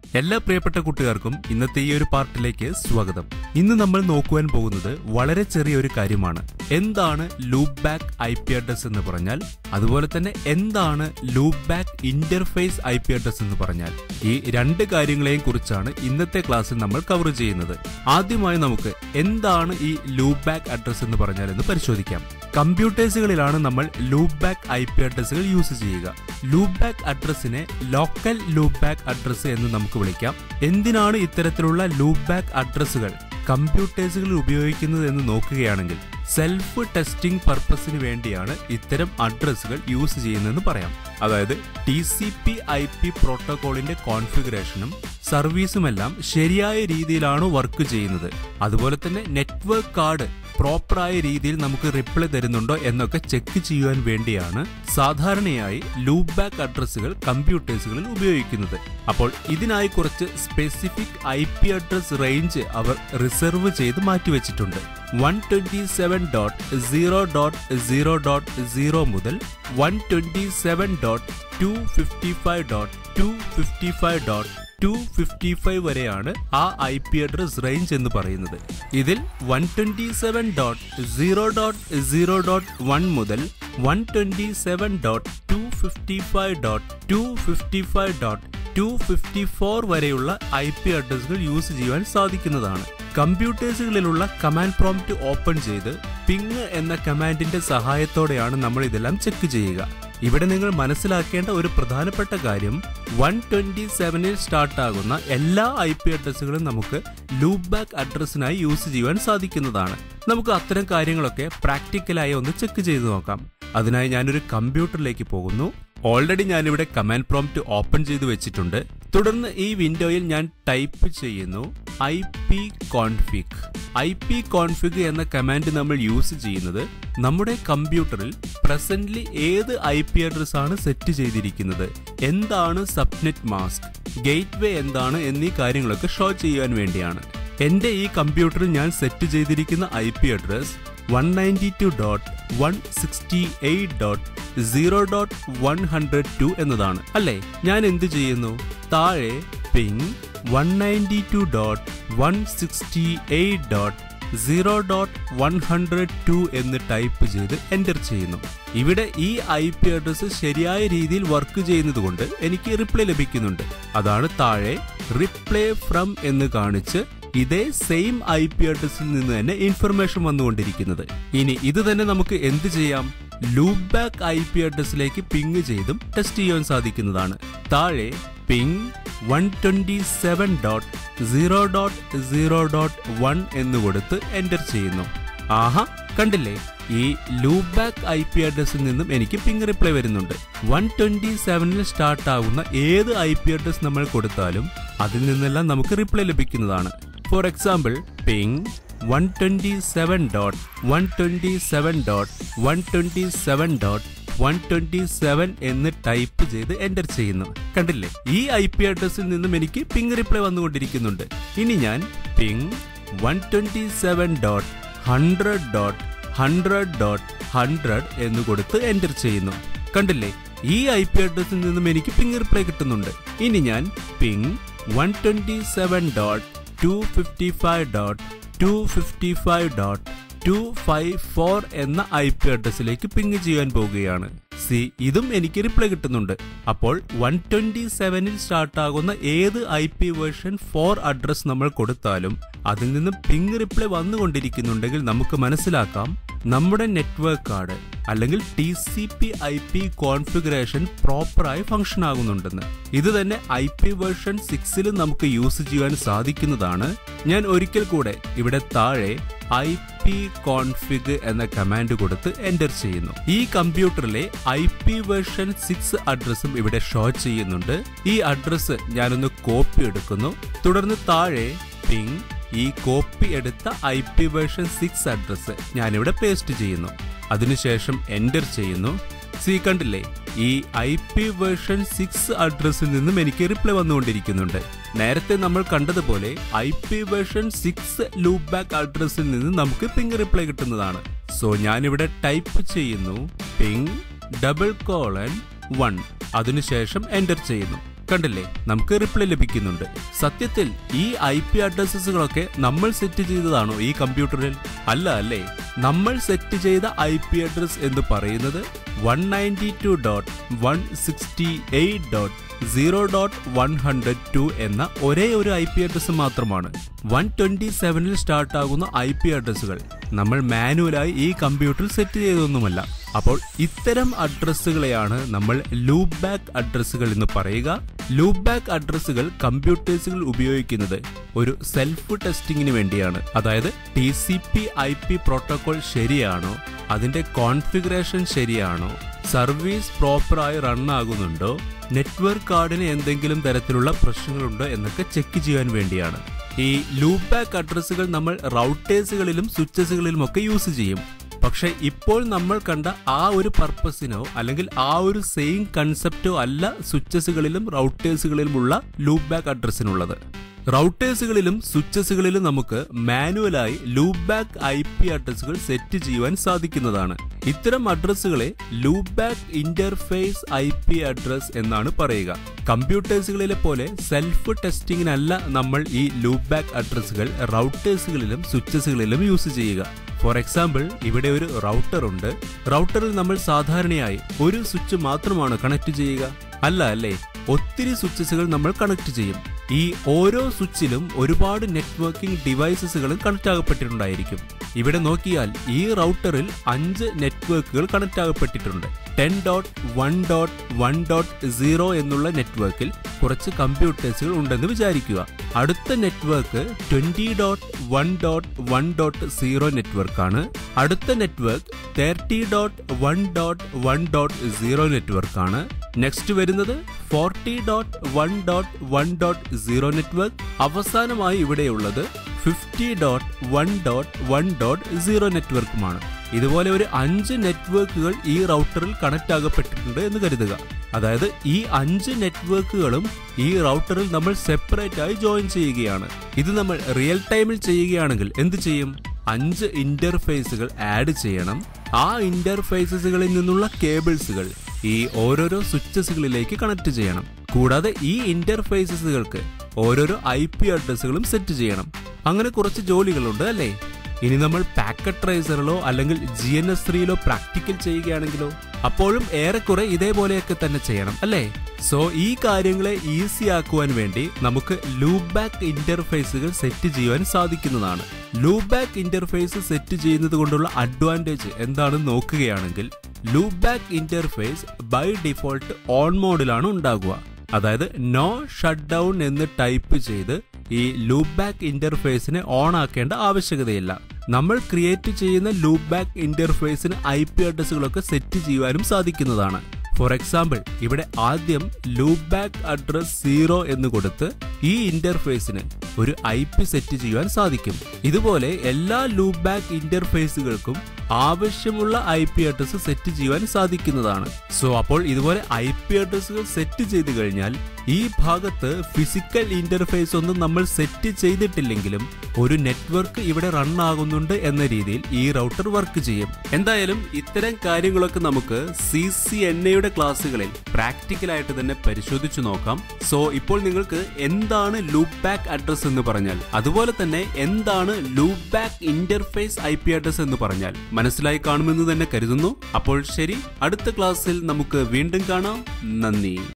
എല്ലാ പ്രിയപ്പെട്ട കുട്ടികാർക്കും ഇന്നത്തെ ഈ ഒരു പാർട്ടിലേക്ക് സ്വാഗതം ഇന്ന് നമ്മൾ നോക്കുവാൻ പോകുന്നത് വളരെ ചെറിയൊരു കാര്യമാണ് എന്താണ് loop back I P address എന്ന് പറഞ്ഞാൽ അതുപോലെ തന്നെ എന്താണ് loop back interface I P address എന്ന് പറഞ്ഞാൽ ഈ രണ്ട് കാര്യങ്ങളെയും കുറിച്ചാണ് ഇന്നത്തെ ക്ലാസ്സിൽ നമ്മൾ കവർ ചെയ്യുന്നത് ആദ്യമായി നമുക്ക് എന്താണ് ഈ ലൂപ്പ് ബാക്ക് അഡ്രസ് എന്ന് പറഞ്ഞാൽ എന്ന് പരിശോധിക്കാം കമ്പ്യൂട്ടേഴ്സുകളിലാണ് നമ്മൾ ലൂപ്പ് ബാക്ക് ഐ പി അഡ്രസ്സുകൾ യൂസ് ചെയ്യുക ലൂപ്പ് ബാക്ക് അഡ്രസ്സിനെ ലോക്കൽ ലൂപ്പ് ബാക്ക് അഡ്രസ്സ് എന്ന് നമുക്ക് വിളിക്കാം എന്തിനാണ് ഇത്തരത്തിലുള്ള ലൂപ്പ് ബാക്ക് അഡ്രസ്സുകൾ കമ്പ്യൂട്ടേഴ്സുകളിൽ ഉപയോഗിക്കുന്നത് എന്ന് നോക്കുകയാണെങ്കിൽ സെൽഫ് ടെസ്റ്റിംഗ് പർപ്പസിന് വേണ്ടിയാണ് ഇത്തരം അഡ്രസ്സുകൾ യൂസ് ചെയ്യുന്നതെന്ന് പറയാം അതായത് T C P I P പ്രോട്ടോകോളിന്റെ കോൺഫിഗറേഷനും സർവീസുമെല്ലാം ശരിയായ രീതിയിലാണ് വർക്ക് ചെയ്യുന്നത് അതുപോലെ തന്നെ നെറ്റ്വർക്ക് കാർഡ് പ്രോപ്പറായ രീതിയിൽ നമുക്ക് റിപ്ലൈ തരുന്നുണ്ടോ എന്നൊക്കെ ചെക്ക് ചെയ്യുവാൻ വേണ്ടിയാണ് സാധാരണയായി ലൂപ്പ് ബാക്ക് അഡ്രസ്സുകൾ കമ്പ്യൂട്ടേഴ്സുകളിൽ ഉപയോഗിക്കുന്നത് അപ്പോൾ ഇതിനായി കുറച്ച് specific I P address range അവർ റിസർവ് ചെയ്ത് മാറ്റിവെച്ചിട്ടുണ്ട് one twenty seven dot zero dot zero dot zero മുതൽ one twenty seven dot two fifty five dot two fifty five dot two fifty five വരെയാണ് ആ ഐ പി അഡ്രസ് റേഞ്ച് എന്ന് പറയുന്നത് ഇതിൽ one twenty seven dot zero dot zero dot one മുതൽ one twenty seven dot two fifty five dot two fifty five dot two fifty four വരെയുള്ള I P അഡ്രസ്സുകൾ use ചെയ്യുവാൻ സാധിക്കുന്നതാണ് കമ്പ്യൂട്ടേഴ്സുകളിലുള്ള command prompt open ചെയ്ത് പിങ് എന്ന കമാൻഡിന്റെ സഹായത്തോടെയാണ് നമ്മൾ ഇതെല്ലാം ചെക്ക് ചെയ്യുക ഇവിടെ നിങ്ങൾ മനസ്സിലാക്കേണ്ട ഒരു പ്രധാനപ്പെട്ട കാര്യം വൺ ട്വന്റി സെവനിൽ സ്റ്റാർട്ട് ആകുന്ന എല്ലാ ഐ പി അഡ്രസ്സുകളും നമുക്ക് ലൂപ്പ് ബാക്ക് അഡ്രസ്സിനായി യൂസ് ചെയ്യുവാൻ സാധിക്കുന്നതാണ് നമുക്ക് അത്തരം കാര്യങ്ങളൊക്കെ പ്രാക്ടിക്കലായി ഒന്ന് ചെക്ക് ചെയ്ത് നോക്കാം അതിനായി ഞാനൊരു കമ്പ്യൂട്ടറിലേക്ക് പോകുന്നു ഓൾറെഡി ഞാനിവിടെ കമാൻഡ് പ്രോംപ്റ്റ് ഓപ്പൺ ചെയ്ത് വെച്ചിട്ടുണ്ട് തുടർന്ന് ഈ വിൻഡോയിൽ ഞാൻ ടൈപ്പ് ചെയ്യുന്നു I P config I P config എന്ന കമാൻഡ് നമ്മൾ യൂസ് ചെയ്യുന്നത് നമ്മുടെ കമ്പ്യൂട്ടറിൽ പ്രസന്റ്ലി ഏത് ഐ പി അഡ്രസ് ആണ് സെറ്റ് ചെയ്തിരിക്കുന്നത് എന്താണ് സബ്നെറ്റ് മാസ്ക് ഗേറ്റ് വേ എന്താണ് എന്നീ കാര്യങ്ങളൊക്കെ ഷോ ചെയ്യാൻ വേണ്ടിയാണ് എന്റെ ഈ കമ്പ്യൂട്ടറിൽ ഞാൻ സെറ്റ് ചെയ്തിരിക്കുന്ന I P address one ninety two dot one sixty eight dot zero dot one hundred two എന്നതാണ് അല്ലേ ഞാൻ എന്ത് ചെയ്യുന്നു താഴെ ping one ninety two dot one sixty eight dot zero dot one hundred two എന്ന് type ചെയ്ത് enter ചെയ്യുന്നു ഇവിടെ ഈ ഐ പി അഡ്രസ്സ് ശരിയായ രീതിയിൽ വർക്ക് ചെയ്യുന്നത് കൊണ്ട് എനിക്ക് റിപ്ലൈ ലഭിക്കുന്നുണ്ട് അതാണ് താഴെ റിപ്ലൈ ഫ്രം എന്ന് കാണിച്ച് ഇതേ സെയിം ഐ പി അഡ്രസ്സിൽ നിന്ന് തന്നെ ഇൻഫർമേഷൻ വന്നുകൊണ്ടിരിക്കുന്നത് ഇനി ഇത് തന്നെ നമുക്ക് എന്ത് ചെയ്യാം ലൂപ്പ് ബാക്ക് ഐ പി അഡ്രസ്സിലേക്ക് പിങ് ചെയ്തും ടെസ്റ്റ് ചെയ്യാൻ സാധിക്കുന്നതാണ് താഴെ ping one twenty seven dot zero dot zero dot one എന്ന് കൊടുത്ത് എൻ്റർ ചെയ്യുന്നു ആഹാ കണ്ടില്ലേ ഈ ലൂപ്പ് ബാക്ക് ഐ പി അഡ്രസ്സിൽ നിന്നും എനിക്ക് പിങ് റിപ്ലൈ വരുന്നുണ്ട് വൺ ട്വന്റി സെവനിൽ സ്റ്റാർട്ട് ആകുന്ന ഏത് ഐ പി അഡ്രസ് നമ്മൾ കൊടുത്താലും അതിൽ നിന്നെല്ലാം നമുക്ക് റിപ്ലൈ ലഭിക്കുന്നതാണ് for example ping one twenty seven dot one twenty seven dot one twenty seven dot one twenty seven എന്ന് ടൈപ്പ് ചെയ്ത് എൻ്റർ ചെയ്യുന്നു കണ്ടില്ലേ ഈ ഐ പി അഡ്രസ്സിൽ നിന്നും എനിക്ക് പിങ് റിപ്ലൈ വന്നുകൊണ്ടിരിക്കുന്നുണ്ട് ഇനി ഞാൻ ping one twenty seven dot hundred dot hundred dot hundred എന്ന് കൊടുത്ത് എൻ്റർ ചെയ്യുന്നു കണ്ടില്ലേ ഈ ഐ പി അഡ്രസ്സിൽ നിന്നും എനിക്ക് പിങ് റിപ്ലൈ കിട്ടുന്നുണ്ട് ഇനി ഞാൻ ping one twenty seven dot two fifty five dot two fifty five dot two five four എന്ന ഐ പി അഡ്രസ്സിലേക്ക് പിങ് ചെയ്യാൻ പോവുകയാണ് സി ഇതും എനിക്ക് റിപ്ലൈ കിട്ടുന്നുണ്ട് അപ്പോൾ വൺ ട്വന്റി സെവനിൽ സ്റ്റാർട്ട് ആകുന്ന ഏത് I P version four address നമ്മൾ കൊടുത്താലും അതിൽ നിന്ന് പിങ് റിപ്ലൈ വന്നുകൊണ്ടിരിക്കുന്നുണ്ടെങ്കിൽ നമുക്ക് മനസ്സിലാക്കാം നമ്മുടെ നെറ്റ്വർക്ക് കാർഡ് അല്ലെങ്കിൽ T C P I P configuration പ്രോപ്പറായി ഫംഗ്ഷൻ ആകുന്നുണ്ടെന്ന് ഇത് തന്നെ ഐ പി വേർഷൻ സിക്സിലും നമുക്ക് യൂസ് ചെയ്യാൻ സാധിക്കുന്നതാണ് ഞാൻ ഒരിക്കൽ കൂടെ ഇവിടെ താഴെ ഐ പി കോൺഫിഗ് എന്ന കമാൻഡ് കൊടുത്ത് എൻ്റർ ചെയ്യുന്നു ഈ കമ്പ്യൂട്ടറിലെ ഐ പി വേർഷൻ സിക്സ് അഡ്രസ്സും ഇവിടെ ഷോ ചെയ്യുന്നുണ്ട് ഈ അഡ്രസ്സ് ഞാനൊന്ന് കോപ്പി എടുക്കുന്നു തുടർന്ന് താഴെ പിങ് ഈ കോപ്പി എടുത്ത I P version six address ഞാനിവിടെ പേസ്റ്റ് ചെയ്യുന്നു അതിനുശേഷം എൻ്റർ ചെയ്യുന്നു സി കണ്ടില്ലേ ഈ ഐ പി വേർഷൻ സിക്സ് അഡ്രസ്സിൽ നിന്നും എനിക്ക് റിപ്ലൈ വന്നുകൊണ്ടിരിക്കുന്നുണ്ട് നേരത്തെ നമ്മൾ കണ്ടതുപോലെ I P version six loop back അഡ്രസ്സിൽ നിന്ന് നമുക്ക് പിങ് റിപ്ലൈ കിട്ടുന്നതാണ് സോ ഞാനിവിടെ ടൈപ്പ് ചെയ്യുന്നു പിങ് ഡബിൾ കോളൻ വൺ അതിനുശേഷം എൻ്റർ ചെയ്യുന്നു കണ്ടില്ലേ നമുക്ക് റിപ്ലൈ ലഭിക്കുന്നുണ്ട് സത്യത്തിൽ ഈ ഐ പി അഡ്രസ്സുകളൊക്കെ നമ്മൾ സെറ്റ് ചെയ്തതാണോ ഈ കമ്പ്യൂട്ടറിൽ അല്ല അല്ലേ നമ്മൾ സെറ്റ് ചെയ്ത ഐ പി അഡ്രസ് എന്ന് പറയുന്നത് one ninety two dot one sixty eight dot zero dot one hundred two എന്ന ഒരേ ഒരു ഐ പി അഡ്രസ് മാത്രമാണ് വൺ ട്വന്റി സെവനിൽ സ്റ്റാർട്ട് ആകുന്ന ഐ പി അഡ്രസ്സുകൾ നമ്മൾ മാനുവലായി ഈ കമ്പ്യൂട്ടറിൽ സെറ്റ് ചെയ്തൊന്നുമല്ല അപ്പോൾ ഇത്തരം അഡ്രസ്സുകളെയാണ് നമ്മൾ ലൂപ്പ് ബാക്ക് അഡ്രസ്സുകൾ എന്ന് പറയുക ലൂപ്പ് ബാക്ക് അഡ്രസ്സുകൾ കമ്പ്യൂട്ടേഴ്സുകൾ ഉപയോഗിക്കുന്നത് ഒരു സെൽഫ് ടെസ്റ്റിംഗിന് വേണ്ടിയാണ് അതായത് T C P I P protocol ശരിയാണോ അതിന്റെ കോൺഫിഗറേഷൻ ശരിയാണോ സർവീസ് പ്രോപ്പറായി റൺ ആകുന്നുണ്ടോ നെറ്റ്വർക്ക് കാർഡിന് എന്തെങ്കിലും തരത്തിലുള്ള പ്രശ്നങ്ങളുണ്ടോ എന്നൊക്കെ ചെക്ക് ചെയ്യാൻ വേണ്ടിയാണ് ഈ ലൂപ്പ് ബാക്ക് അഡ്രസ്സുകൾ നമ്മൾ റൗട്ടേഴ്സുകളിലും സ്വിച്ചസുകളിലും ഒക്കെ യൂസ് ചെയ്യും പക്ഷെ ഇപ്പോൾ നമ്മൾ കണ്ട ആ ഒരു പർപ്പസിനോ അല്ലെങ്കിൽ ആ ഒരു സെയിം കൺസെപ്റ്റോ അല്ല സ്വിച്ചസുകളിലും റൗട്ടേഴ്സുകളിലുമുള്ള ലൂപ്പ് ബാക്ക് അഡ്രസ്സിനുള്ളത് റൗട്ടേഴ്സുകളിലും സ്വിച്ചസുകളിലും നമുക്ക് മാനുവലായി ലൂപ്പ് ബാക്ക് ഐ പി അഡ്രസ്സുകൾ സെറ്റ് ചെയ്യുവാൻ സാധിക്കുന്നതാണ് ഇത്തരം അഡ്രസ്സുകളെ loop back interface I P address എന്നാണ് പറയുക കമ്പ്യൂട്ടേഴ്സുകളിലെ പോലെ സെൽഫ് ടെസ്റ്റിംഗിനല്ല നമ്മൾ ഈ ലൂപ്പ് ബാക്ക് അഡ്രസ്സുകൾ റൗട്ടേഴ്സുകളിലും സ്വിച്ചസുകളിലും യൂസ് ചെയ്യുക ഫോർ എക്സാമ്പിൾ ഇവിടെ ഒരു റൗട്ടർ ഉണ്ട് റൗട്ടറിൽ നമ്മൾ സാധാരണയായി ഒരു സ്വിച്ച് മാത്രമാണ് കണക്ട് ചെയ്യുക അല്ല അല്ലേ ഒത്തിരി സ്വിച്ചസുകൾ നമ്മൾ കണക്ട് ചെയ്യും ഈ ഓരോ സ്വിച്ചിലും ഒരുപാട് നെറ്റ്വർക്കിംഗ് ഡിവൈസസുകളും കണക്ട് ആകപ്പെട്ടിട്ടുണ്ടായിരിക്കും ഇവിടെ നോക്കിയാൽ ഈ റൗട്ടറിൽ അഞ്ച് നെറ്റ്വർക്കുകൾ കണക്ട് ആകപ്പെട്ടിട്ടുണ്ട് ten dot one dot one dot zero എന്നുള്ള നെറ്റ്വർക്കിൽ കുറച്ച് കമ്പ്യൂട്ടേഴ്സുകൾ ഉണ്ടെന്ന് വിചാരിക്കുക അടുത്ത network twenty dot one dot one dot zero നെറ്റ്വർക്കാണ് അടുത്ത network thirty dot one dot one dot zero നെറ്റ്വർക്കാണ് നെക്സ്റ്റ് വരുന്നത് forty dot one dot one dot zero network അവസാനമായി ഇവിടെയുള്ളത് fifty dot one dot one dot zero നെറ്റ്വർക്കുമാണ് ഇതുപോലെ ഒരു അഞ്ച് നെറ്റ്വർക്കുകൾ ഈ റൗട്ടറിൽ കണക്ട് ആകപ്പെട്ടിട്ടുണ്ട് എന്ന് കരുതുക അതായത് ഈ അഞ്ച് നെറ്റ്വർക്കുകളും ഈ റൗട്ടറിൽ നമ്മൾ സെപ്പറേറ്റ് ആയി ജോയിൻ ചെയ്യുകയാണ് ഇത് നമ്മൾ റിയൽ ടൈമിൽ ചെയ്യുകയാണെങ്കിൽ എന്ത് ചെയ്യും അഞ്ച് ഇന്റർഫേസുകൾ ആഡ് ചെയ്യണം ആ ഇന്റർഫേസസുകളിൽ നിന്നുള്ള കേബിൾസുകൾ ഈ ഓരോരോ സ്വിച്ചസുകളിലേക്ക് കണക്ട് ചെയ്യണം കൂടാതെ ഈ ഇന്റർഫേസസുകൾക്ക് ഓരോരോ ഐ പി അഡ്രസ്സുകളും സെറ്റ് ചെയ്യണം അങ്ങനെ കുറച്ച് ജോലികളുണ്ട് അല്ലേ ഇനി നമ്മൾ പാക്കറ്റ് ട്രേസറിലോ അല്ലെങ്കിൽ ജി എൻ എസ് ത്രീയിലോ പ്രാക്ടിക്കൽ ചെയ്യുകയാണെങ്കിലോ അപ്പോഴും ഏറെക്കുറെ ഇതേപോലെയൊക്കെ തന്നെ ചെയ്യണം അല്ലേ സോ ഈ കാര്യങ്ങളെ ഈസി ആക്കുവാൻ വേണ്ടി നമുക്ക് ലൂപ്പ് ബാക്ക് ഇന്റർഫേസുകൾ സെറ്റ് ചെയ്യുവാൻ സാധിക്കുന്നതാണ് ലൂപ്പ് ബാക്ക് ഇന്റർഫേസ് സെറ്റ് ചെയ്യുന്നത് കൊണ്ടുള്ള അഡ്വാൻറ്റേജ് എന്താണെന്ന് നോക്കുകയാണെങ്കിൽ loop back interface by default on മോഡിലാണ് ഉണ്ടാകുക അതായത് നോ ഷട്ട് ഡൗൺ എന്ന് ടൈപ്പ് ചെയ്ത് ഈ ലൂപ്പ് ബാക്ക് ഇന്റർഫേസിനെ ഓൺ ആക്കേണ്ട ആവശ്യകതയില്ല നമ്മൾ ക്രിയേറ്റ് ചെയ്യുന്ന ലൂപ്പ് ബാക്ക് ഇന്റർഫേസിന് ഐ പി അഡ്രസ്സുകളൊക്കെ സെറ്റ് ചെയ്യുവാനും സാധിക്കുന്നതാണ് ഫോർ എക്സാമ്പിൾ ഇവിടെ ആദ്യം ലൂപ്പ് ബാക്ക് അഡ്രസ് സീറോ എന്ന് കൊടുത്ത് ഈ ഇന്റർഫേസിന് ഒരു ഐ പി സെറ്റ് ചെയ്യുവാൻ സാധിക്കും ഇതുപോലെ എല്ലാ ലൂപ്പ് ബാക്ക് ഇന്റർഫേസുകൾക്കും ആവശ്യമുള്ള ഐ പി അഡ്രസ് സെറ്റ് ചെയ്യുവാൻ സാധിക്കുന്നതാണ് സോ അപ്പോൾ ഇതുപോലെ ഐ പി അഡ്രസ്സുകൾ സെറ്റ് ചെയ്ത് കഴിഞ്ഞാൽ ഈ ഭാഗത്ത് ഫിസിക്കൽ ഇന്റർഫേസ് ഒന്നും നമ്മൾ സെറ്റ് ചെയ്തിട്ടില്ലെങ്കിലും ഒരു നെറ്റ്വർക്ക് ഇവിടെ റൺ ആകുന്നുണ്ട് എന്ന രീതിയിൽ ഈ റൗട്ടർ വർക്ക് ചെയ്യും എന്തായാലും ഇത്തരം കാര്യങ്ങളൊക്കെ നമുക്ക് സി സി എൻ എയുടെ ക്ലാസ്സുകളിൽ പ്രാക്ടിക്കലായിട്ട് തന്നെ പരിശോധിച്ചു നോക്കാം സോ ഇപ്പോൾ നിങ്ങൾക്ക് എന്താണ് ലൂപ്പ് ബാക്ക് അഡ്രസ് എന്ന് പറഞ്ഞാൽ അതുപോലെ തന്നെ എന്താണ് loop back interface I P address എന്ന് പറഞ്ഞാൽ മനസ്സിലായി കാണുമെന്ന് തന്നെ കരുതുന്നു അപ്പോൾ ശരി അടുത്ത ക്ലാസ്സിൽ നമുക്ക് വീണ്ടും കാണാം നന്ദി